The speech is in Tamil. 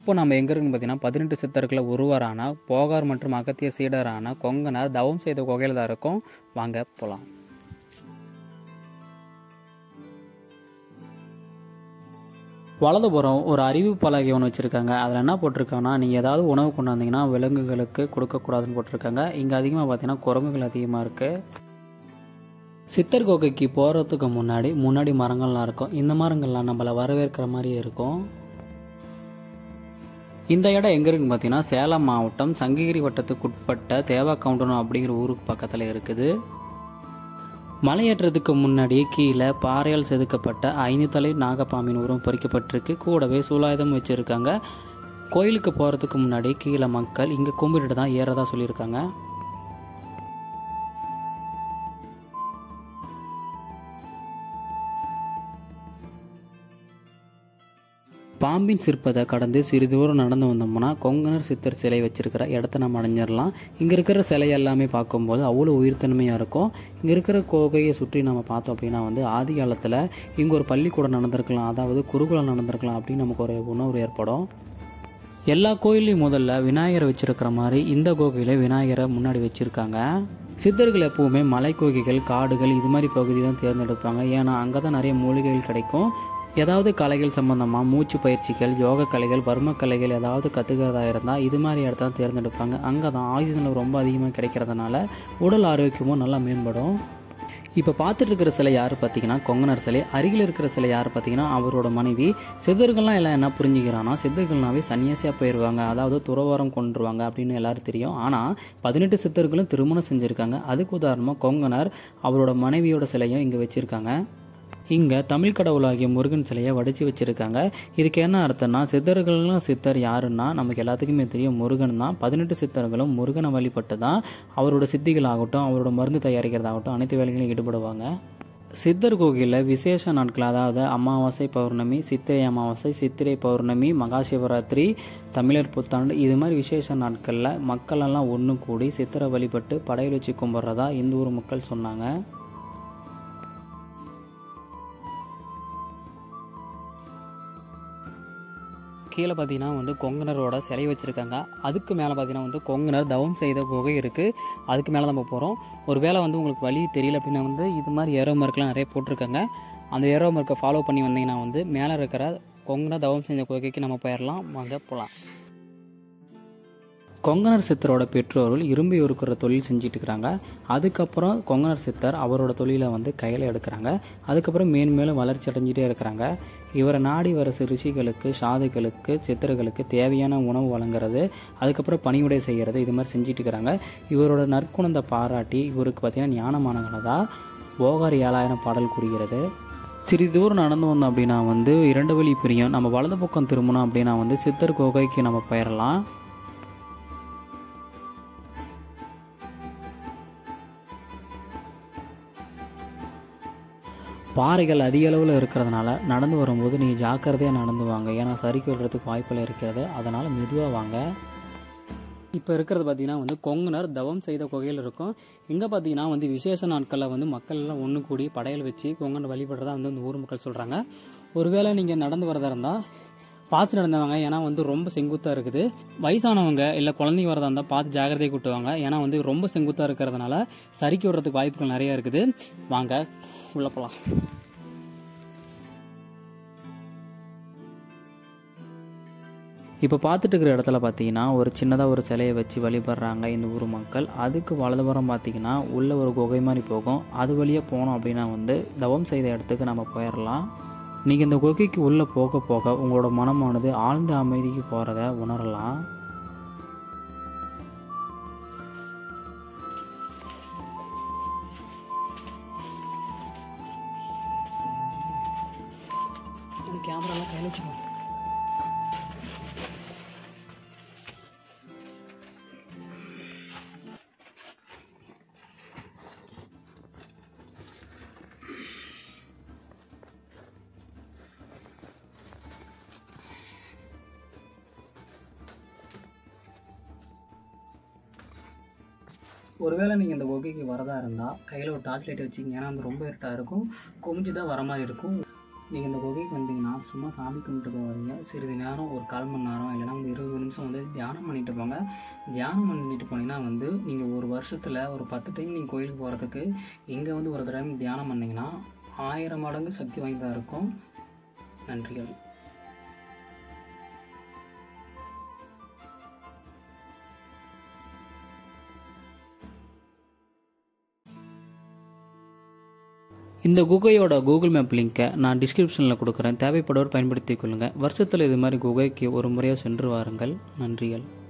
இப்போ நம்ம எங்கே இருக்குன்னு பார்த்தீங்கன்னா பதினெட்டு சித்தர்களில் ஒருவரான போகார் மற்றும் அகத்திய சீடரான கொங்கனர் தவம் செய்த குகையில் தான் இருக்கும் வாங்க போகலாம் வலதுபுறம் ஒரு அறிவிப்பு பலகை ஒன்று வச்சுருக்காங்க அதில் என்ன போட்டிருக்காங்கன்னா நீங்கள் ஏதாவது உணவு கொண்டாந்தீங்கன்னா விலங்குகளுக்கு கொடுக்கக்கூடாதுன்னு போட்டிருக்காங்க இங்கே அதிகமாக பார்த்தீங்கன்னா குரங்குகள் அதிகமாக இருக்குது சித்தர் குகைக்கு போகிறதுக்கு முன்னாடி முன்னாடி மரங்கள்லாம் இருக்கும் இந்த மரங்கள்லாம் நம்மளை வரவேற்கிற மாதிரியே இருக்கும் இந்த இடம் எங்கே இருக்குன்னு பார்த்தீங்கன்னா சேலம் மாவட்டம் சங்ககிரி வட்டத்துக்கு உட்பட்ட தேவா கவுண்டனம் அப்படிங்கிற ஊருக்கு பக்கத்தில் இருக்குது மலையேற்றத்துக்கு முன்னாடி கீழே பாறையால் செதுக்கப்பட்ட ஐந்து தலை நாகப்பாம்பின் உருவம் பொறிக்கப்பட்டிருக்கு கூடவே சூலாயுதம் வச்சுருக்காங்க கோயிலுக்கு போகிறதுக்கு முன்னாடி கீழே மக்கள் இங்கே கும்பிட்டுட்டு தான் ஏறதா சொல்லியிருக்காங்க பாம்பின் சிற்பத்தை கடந்து சிறிது தூரம் நடந்து வந்தோம்னா கொங்கணர் சித்தர் சிலை வச்சிருக்கிற இடத்த நம்ம அடைஞ்சிடலாம் இங்கே இருக்கிற சிலை எல்லாமே பார்க்கும்போது அவ்வளோ உயிர்த்தன்மையாக இருக்கும் இங்கே இருக்கிற கோகையை சுற்றி நம்ம பார்த்தோம் அப்படின்னா வந்து ஆதி காலத்தில் இங்கே ஒரு பள்ளிக்கூடம் நடந்திருக்கலாம் அதாவது குருகுலம் நடந்திருக்கலாம் அப்படின்னு நமக்கு ஒரு உணர்வு ஏற்படும் எல்லா கோயிலையும் முதல்ல விநாயகரை வச்சிருக்கிற மாதிரி இந்த கோகையில் விநாயகரை முன்னாடி வச்சுருக்காங்க சித்தர்கள் எப்பவுமே மலை கோகைகள் காடுகள் இது மாதிரி பகுதி தான் தேர்ந்தெடுப்பாங்க ஏன்னா அங்கே தான் நிறைய மூலிகைகள் கிடைக்கும் ஏதாவது கலைகள் சம்பந்தமாக மூச்சு பயிற்சிகள் யோக கலைகள் பர்ம கலைகள் ஏதாவது கற்றுக்கிறதா இருந்தால் இது மாதிரி இடத்த தான் தேர்ந்தெடுப்பாங்க அங்கே தான் ஆக்சிஜன் ரொம்ப அதிகமாக கிடைக்கிறதுனால உடல் ஆரோக்கியமும் நல்லா மேம்படும் இப்போ பார்த்துட்டு இருக்கிற சிலை யார் பார்த்தீங்கன்னா கொங்கனர் சிலை அருகில் இருக்கிற சிலை யார் பார்த்தீங்கன்னா அவரோட மனைவி சித்தர்கள்லாம் எல்லாம் என்ன புரிஞ்சுக்கிறான்னா சித்தர்கள்னாவே சன்னியாசியாக போயிடுவாங்க அதாவது துறவரம் கொண்டுருவாங்க அப்படின்னு எல்லாரும் தெரியும் ஆனால் பதினெட்டு சித்தர்களும் திருமணம் செஞ்சுருக்காங்க அதுக்கு உதாரணமாக கொங்கனர் அவரோட மனைவியோட சிலையும் இங்கே வச்சுருக்காங்க இங்கே தமிழ் கடவுளாகிய முருகன் சிலையை வடித்து வச்சுருக்காங்க இதுக்கு என்ன அர்த்தம்னா சித்தர்களும் சித்தர் யாருன்னா நமக்கு எல்லாத்துக்குமே தெரியும் முருகன் தான் பதினெட்டு சித்தர்களும் முருகனை வழிபட்டு தான் அவரோட சித்திகள் ஆகட்டும் அவரோட மருந்து தயாரிக்கிறதாகட்டும் அனைத்து வேலைகளையும் ஈடுபடுவாங்க சித்தர் கோவிலில் விசேஷ நாட்கள் அதாவது அமாவாசை பௌர்ணமி சித்திரை அமாவாசை சித்திரை பௌர்ணமி மகாசிவராத்திரி தமிழர் புத்தாண்டு இது மாதிரி விசேஷ நாட்களில் மக்களெல்லாம் ஒன்று கூடி சித்தரை வழிபட்டு படையல் வச்சு கும்பிட்றதா இந்த ஊர் மக்கள் சொன்னாங்க கீழே பார்த்தீங்கன்னா வந்து கொங்கனரோட சிலை வச்சுருக்காங்க அதுக்கு மேலே பார்த்தீங்கன்னா வந்து கொங்கனர் தவம் செய்த குகை இருக்குது அதுக்கு மேலே நம்ம போகிறோம் ஒரு வேளை வந்து உங்களுக்கு வழி தெரியல அப்படின்னா வந்து இது மாதிரி ஏரோ மார்க்லாம் நிறைய போட்டிருக்காங்க அந்த ஏரோ மார்க்கை ஃபாலோ பண்ணி வந்தீங்கன்னா வந்து மேலே இருக்கிற கொங்கனர் தவம் செஞ்ச குகைக்கு நம்ம போயிடலாம் வாங்க போகலாம் கொங்கனர் சித்தரோட பெற்றோர்கள் இரும்பு இருக்கிற தொழில் செஞ்சுட்டு இருக்கிறாங்க அதுக்கப்புறம் கொங்கனர் சித்தர் அவரோட தொழிலை வந்து கையில் எடுக்கிறாங்க அதுக்கப்புறம் மேன்மேலும் வளர்ச்சி அடைஞ்சிட்டே இருக்கிறாங்க இவரை நாடி வர ரிஷிகளுக்கு சாதுகளுக்கு சித்தர்களுக்கு தேவையான உணவு வழங்குறது அதுக்கப்புறம் பணிவுடை செய்கிறது இது மாதிரி செஞ்சுட்டு இருக்கிறாங்க இவரோட நற்குணத்தை பாராட்டி இவருக்கு பார்த்தீங்கன்னா ஞானமானவனதா போகார் ஏழாயிரம் பாடல் கூறுகிறது சிறிது தூரம் நடந்து வந்தோம் அப்படின்னா வந்து இரண்டு வழி பிரியும் நம்ம வலது பக்கம் திரும்பணும் அப்படின்னா வந்து சித்தர் கோகைக்கு நம்ம போயிடலாம் பாறைகள் அதிக அளவில் இருக்கிறதுனால நடந்து வரும்போது நீங்கள் ஜாக்கிரதையாக நடந்து வாங்க ஏன்னா சறுக்கி விடுறதுக்கு வாய்ப்பில் இருக்கிறது அதனால் மெதுவாக வாங்க இப்போ இருக்கிறது பார்த்தீங்கன்னா வந்து கொங்குனர் தவம் செய்த குகையில் இருக்கும் இங்கே பார்த்தீங்கன்னா வந்து விசேஷ நாட்களில் வந்து மக்கள் எல்லாம் ஒன்று கூடி படையல் வச்சு கொங்கனை வழிபடுறதா வந்து இந்த ஊர் மக்கள் சொல்கிறாங்க ஒருவேளை நீங்கள் நடந்து வரதா இருந்தால் பார்த்து நடந்தவங்க ஏன்னா வந்து ரொம்ப செங்குத்தாக இருக்குது வயசானவங்க இல்லை குழந்தைங்க வரதா இருந்தால் பார்த்து ஜாகிரதையை கூட்டுவாங்க ஏன்னா வந்து ரொம்ப செங்குத்தாக இருக்கிறதுனால சறுக்கி விடுறதுக்கு வாய்ப்புகள் நிறைய இருக்குது வாங்க உள்ள போகலாம் இப்போ பார்த்துட்டு இருக்கிற இடத்துல பார்த்தீங்கன்னா ஒரு சின்னதாக ஒரு சிலையை வச்சு வழிபடுறாங்க இந்த ஊர் மக்கள் அதுக்கு வலதுபுறம் பார்த்தீங்கன்னா உள்ள ஒரு குகை மாதிரி போகும் அது வழியாக போனோம் அப்படின்னா வந்து தவம் செய்த இடத்துக்கு நம்ம போயிடலாம் நீங்கள் இந்த குகைக்கு உள்ளே போக போக உங்களோட மனமானது ஆழ்ந்த அமைதிக்கு போகிறத உணரலாம் கேமராலாம் கையில் வச்சுக்கோ ஒருவேளை நீங்கள் இந்த குகைக்கு வரதா இருந்தால் கையில் ஒரு டார்ச் லைட் வச்சிங்க ஏன்னா வந்து ரொம்ப இருட்டாக இருக்கும் குமிஞ்சு தான் வர மாதிரி இருக்கும் நீங்கள் இந்த குகைக்கு வந்தீங்கன்னா சும்மா சாமி கும்பிட்டு போகாதீங்க சிறிது நேரம் ஒரு கால் மணி நேரம் இல்லைன்னா வந்து இருபது நிமிஷம் வந்து தியானம் பண்ணிட்டு போங்க தியானம் பண்ணிட்டு போனீங்கன்னா வந்து நீங்கள் ஒரு வருஷத்தில் ஒரு பத்து டைம் நீங்கள் கோயிலுக்கு போகிறதுக்கு இங்கே வந்து ஒரு தடவை தியானம் பண்ணிங்கன்னா ஆயிரம் மடங்கு சக்தி வாய்ந்ததாக இருக்கும் நன்றிகள் இந்த குகையோட கூகுள் மேப் லிங்க்கை நான் டிஸ்கிரிப்ஷனில் கொடுக்குறேன் தேவைப்படுவோர் பயன்படுத்திக் கொள்ளுங்கள் வருஷத்தில் இது மாதிரி குகைக்கு ஒரு முறையாக சென்று வாருங்கள் நன்றிகள்